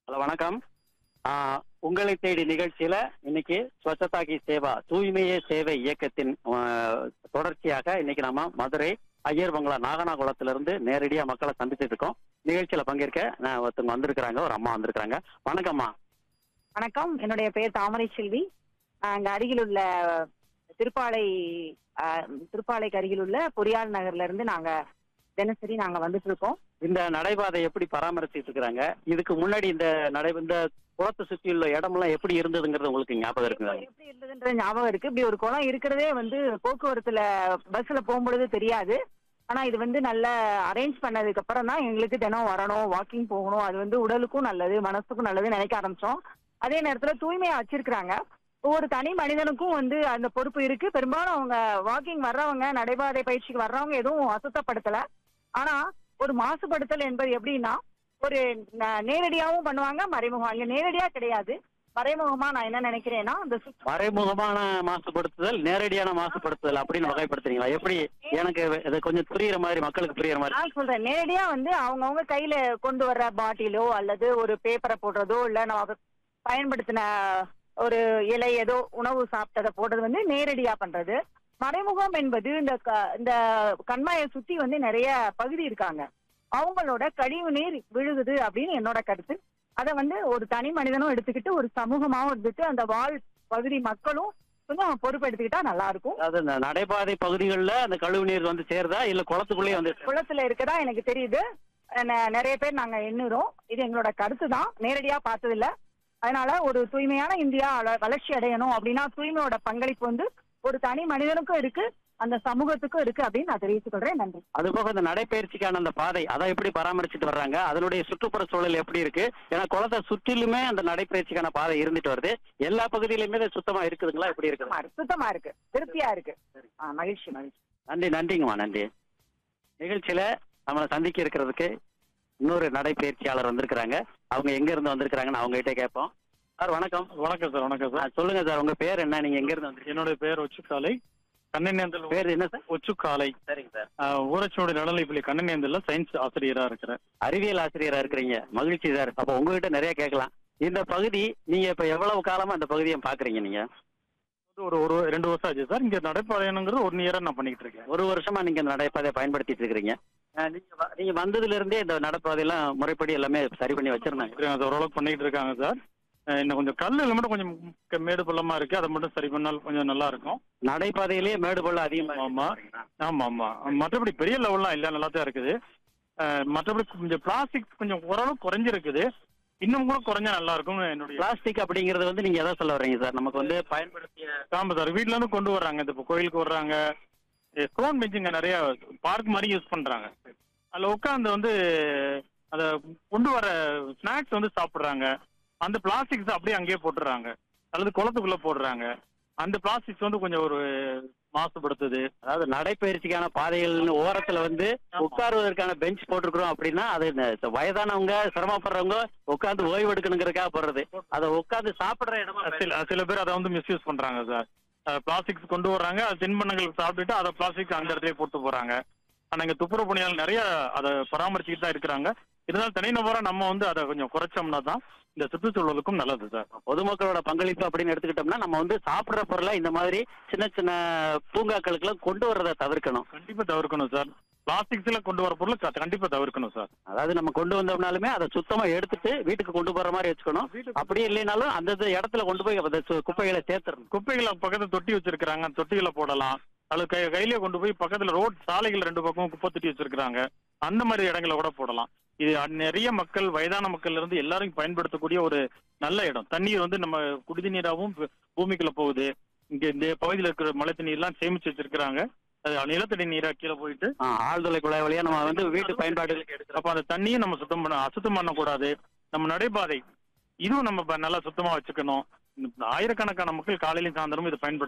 Hello வணக்கம் ஆ, உங்களை தேடி நிகழ்ச்சியில இன்னைக்கு ஸ்வச்சதா கி சேவா தூய்மையே சேவை இயக்கத்தின் ஆ, தொடர்ச்சியாக இன்னைக்கு நம்ம மதுரை ஐயர் பங்களா நாகனாகுளத்துல இருந்து நேரடியா மக்களை சந்திச்சுட்டு இருக்கோம் நிகழ்ச்சியில பங்கேற்க நான் ஒருத்தவங்க வந்திருக்கிறாங்க ஒரு அம்மா வந்திருக்கிறாங்க வணக்கம்மா வணக்கம் என்னுடைய பெயர் தாமரை செல்வி அங்க அருகில் உள்ள திருப்பாலை அஹ், திருப்பாலைக்கு அருகில் உள்ள பொறியாள் நகர்ல இருந்து நாங்க தினசரி நாங்க வந்துட்டு இருக்கோம் இந்த நடைபாதை எப்படி பராமரிச்சுட்டு இருக்கிறாங்க இதுக்கு முன்னாடி இந்த நடை இந்த குளத்தை சுற்றி உள்ள இடமெல்லாம் எப்படி இருந்ததுங்கிறது உங்களுக்கு ஞாபகம் இருக்குங்களா எப்படி இருந்ததுன்ற ஞாபகம் இருக்கு இப்படி ஒரு குளம் இருக்கிறதே வந்து போக்குவரத்துல பஸ்ல போகும்பொழுது தெரியாது ஆனா இது வந்து நல்ல அரேஞ்ச் பண்ணதுக்கு அப்புறம் தான் எங்களுக்கு தினம் வரணும் வாக்கிங் போகணும் அது வந்து உடலுக்கும் நல்லது மனசுக்கும் நல்லது நினைக்க ஆரம்பிச்சோம் அதே நேரத்துல தூய்மையா வச்சிருக்கிறாங்க ஒவ்வொரு தனி மனிதனுக்கும் வந்து அந்த பொறுப்பு இருக்கு பெரும்பாலும் அவங்க வாக்கிங் வர்றவங்க நடைபாதை பயிற்சிக்கு வர்றவங்க எதுவும் அசுத்தப்படுத்தல ஆனா ஒரு மாசுபடுத்தல் என்பது எப்படின்னா ஒரு ந- நேரடியாவும் பண்ணுவாங்க மறைமுகம் இங்க நேரடியா கிடையாது மறைமுகமா நான் என்ன நினைக்கிறேன்னா அந்த சுற்று மறைமுகமான மாசுபடுத்துதல் நேரடியான மாசுபடுத்துதல் அப்படின்னு வகைப்படுத்துறீங்களா எப்படி எனக்கு இது கொஞ்சம் புரியுற மாதிரி மக்களுக்கு புரியுற மாதிரி நான் சொல்றேன் நேரடியா வந்து அவங்கவங்க கையில கொண்டு வர்ற பாட்டிலோ அல்லது ஒரு பேப்பரை போடுறதோ இல்ல நம்ம பயன்படுத்தின ஒரு இலை ஏதோ உணவு சாப்பிட்டதை போடுறது வந்து நேரடியா பண்றது மறைமுகம் என்பது இந்த க- இந்த கண்மாயை சுத்தி வந்து நிறைய பகுதி இருக்காங்க அவங்களோட கழிவு நீர் விழுகுது அப்படின்னு என்னோட கருத்து அதை வந்து ஒரு தனி மனிதனும் எடுத்துக்கிட்டு ஒரு சமூகமாவும் இருந்துட்டு அந்த வாழ் பகுதி மக்களும் கொஞ்சம் பொறுப்பெடுத்துக்கிட்டா நல்லா இருக்கும் அதாவது இந்த நடைபாதை பகுதிகளில் அந்த கழிவு நீர் வந்து சேருதா இல்ல குளத்துக்குள்ளேயே வந்து குளத்துல இருக்கதா எனக்கு தெரியுது நெ- நிறைய பேர் நாங்க எண்ணுறோம் இது எங்களோட கருத்து தான் நேரடியா பார்த்தது இல்ல அதனால ஒரு தூய்மையான இந்தியா வள- வளர்ச்சி அடையணும் அப்படின்னா தூய்மையோட பங்களிப்பு வந்து ஒரு தனி மனிதனுக்கும் இருக்கு அந்த சமூகத்துக்கும் இருக்கு அப்படின்னு நான் தெரிவித்துக் கொள்றேன் நன்றி அது போக இந்த நடைப்பயிற்சிக்கான அந்த பாதை அதை எப்படி பராமரிச்சுட்டு வர்றாங்க அதனுடைய சுற்றுப்புற சூழல் எப்படி இருக்கு ஏன்னா குளத்தை சுற்றிலுமே அந்த நடைப்பயிற்சிக்கான பாதை இருந்துட்டு வருது எல்லா பகுதியிலுமே இது சுத்தமா இருக்குதுங்களா எப்படி இருக்குது சுத்தமா இருக்கு. சுத்தமா இருக்கு திருப்தியா இருக்கு ஆ, மகிழ்ச்சி மகிழ்ச்சி நன்றி நன்றிங்கம்மா நன்றி நிகழ்ச்சியில நம்மளை சந்திக்க இருக்கிறதுக்கு இன்னொரு நடைப்பயிற்சியாளர் வந்திருக்கிறாங்க அவங்க எங்க இருந்து வந்திருக்கிறாங்கன்னு அவங்க கிட்ட கேட்போம் சார் வணக்கம் வணக்கம் சார் வணக்கம் ஆ, சார் சொல்லுங்க சார் உங்க பேர் என்ன நீங்க எங்க இருந்து வந்திருக்கீங்க என்னுடைய பெயர் ஒச்சுக்காலை கண்ணனேந்தல் பேர் என்ன சார் ஒச்சுக்காலை சரிங்க சார் ஆஹ், ஊராட்சியோட நலநிலைப்பள்ளி கண்ணனேந்தல்ல சயின்ஸ் ஆசிரியரா இருக்கிறேன் அறிவியல் ஆசிரியரா இருக்கிறீங்க மகிழ்ச்சி சார் அப்ப உங்ககிட்ட நிறைய கேட்கலாம் இந்த பகுதி நீங்க இப்ப எவ்வளவு காலமா இந்த பகுதியை பாக்குறீங்க நீங்க ஒரு ஒரு ரெண்டு வருஷம் ஆச்சு சார் இங்க நடைப்பயணங்கிறது ஒரு இயரா நான் பண்ணிட்டு இருக்கேன் ஒரு வருஷமா நீங்க இந்த நடைபாதை பயன்படுத்திட்டு இருக்கிறீங்க அஹ் நீங்க வ- நீங்க வந்ததுல இருந்தே இந்த நடைபாதையெல்லாம் முறைப்படி எல்லாமே சரி பண்ணி வச்சிருந்தாங்க இருக்கிறேன். அது ஓரளவுக்கு பண்ணிட்டு இருக்காங்க சார் ஆஹ், இன்னும் கொஞ்சம் கல்லுல மட்டும் கொஞ்சம் க- மேடு பள்ளமா இருக்கு அதை மட்டும் சரி பண்ணால் கொஞ்சம் நல்லா இருக்கும் நடைபாதையிலேயே மேடு பள்ளம் அதிகமா ஆமா. ஆமா ஆமா மற்றபடி பெரிய லெவல்லாம் இல்ல நல்லா தான் இருக்குது ஆஹ், மற்றபடி கொஞ்சம் பிளாஸ்டிக் கொஞ்சம் ஓரளவுக்கு குறைஞ்சிருக்குது இன்னும் கூட குறைஞ்சா நல்லா இருக்கும்னு என்னுடைய பிளாஸ்டிக் அப்படிங்கறது வந்து நீங்க எதை சொல்ல வர்றீங்க சார் நமக்கு வந்து பயன்படுத்திய ஆமா சார் வீட்ல இருந்து கொண்டு வர்றாங்க இந்த இப்போ கோயிலுக்கு வர்றாங்க ஸ்டோன் பெஞ்சுங்க நிறைய பார்க் மாதிரி யூஸ் பண்றாங்க அதுல உட்காந்து வந்து அத கொண்டு வர ஸ்நாக்ஸ் வந்து சாப்பிடுறாங்க அந்த பிளாஸ்டிக்ஸ் அப்படியே அங்கேயே போட்டுறாங்க அல்லது குளத்துக்குள்ள போடுறாங்க அந்த பிளாஸ்டிக்ஸ் வந்து கொஞ்சம் ஒரு மாசுபடுத்துது அதாவது நடைப்பயிற்சிக்கான பாதைகள் ஓரத்துல வந்து உட்காருவதற்கான பெஞ்ச் போட்டிருக்கிறோம் அப்படின்னா அது இந்த வயதானவங்க சிரமப்படுறவங்க உட்கார்ந்து ஓய்வு எடுக்கணுங்கிறதுக்காக போடுறது அதை உட்கார்ந்து சாப்பிடுற இடமா சில சில பேர் அதை வந்து மிஸ்யூஸ் பண்றாங்க சார் பிளாஸ்டிக்ஸ் கொண்டு வர்றாங்க அது தின்பண்டங்கள் சாப்பிட்டுட்டு அதை பிளாஸ்டிக் அந்த இடத்துல போட்டு போறாங்க ஆனா இங்க துப்புரவு பணியாளர் நிறைய அதை பராமரிச்சுட்டு தான் இருக்கிறாங்க இருந்தாலும் தனிநபரா நம்ம வந்து அதை கொஞ்சம் குறைச்சோம்னா தான் இந்த சுற்றுச்சூழலுக்கும் நல்லது சார் பொதுமக்களோட பங்களிப்பு அப்படின்னு எடுத்துக்கிட்டோம்னா நம்ம வந்து சாப்பிடுற பொருளை இந்த மாதிரி சின்ன சின்ன பூங்காக்களுக்குலாம் கொண்டு வர்றதை தவிர்க்கணும் கண்டிப்பா தவிர்க்கணும் சார் பிளாஸ்டிக்ஸ்ல கொண்டு வர பொருள் க- கண்டிப்பா தவிர்க்கணும் சார் அதாவது நம்ம கொண்டு வந்தோம்னாலுமே அதை சுத்தமா எடுத்துட்டு வீட்டுக்கு கொண்டு போற மாதிரி வச்சுக்கணும் அப்படியே இல்லைனாலும் அந்த இது இடத்துல கொண்டு போய் அந்த சு- குப்பைகளை சேர்த்துடணும் குப்பைகளை பக்கத்துல தொட்டி வச்சிருக்கிறாங்க அந்த தொட்டிகளை போடலாம் அல்லது கை கையிலே கொண்டு போய் பக்கத்துல ரோட் சாலைகள் ரெண்டு பக்கமும் குப்பை தொட்டி வச்சிருக்கிறாங்க அந்த மாதிரி இடங்களை கூட போடலாம் இது அ- நிறைய மக்கள் வயதான மக்கள்ல இருந்து எல்லாரும் பயன்படுத்தக்கூடிய ஒரு நல்ல இடம் தண்ணீர் வந்து நம்ம குடி நீராகவும் பூ- பூமிக்குள்ள போகுது இங்க இந்த பகுதியில் இருக்கிற மழை தண்ணீர் எல்லாம் சேமிச்சு வச்சிருக்கிறாங்க அது நிலத்தடி நீரா கீழே போயிட்டு ஆ, ஆழ்துளை குழாய் வழியா நம்ம வந்து வீட்டு பயன்பாடுகளுக்கு எடுக்கிறோம் அப்ப அந்த தண்ணியை நம்ம சுத்தம் பண்ண அசுத்தம் பண்ணக்கூடாது நம்ம நடைபாதை இதுவும் நம்ம ப- நல்லா சுத்தமா வச்சுக்கணும் ஆயிரக்கணக்கான மக்கள் காலையிலும் சாயந்தரமும் இதை பயன்படுத்த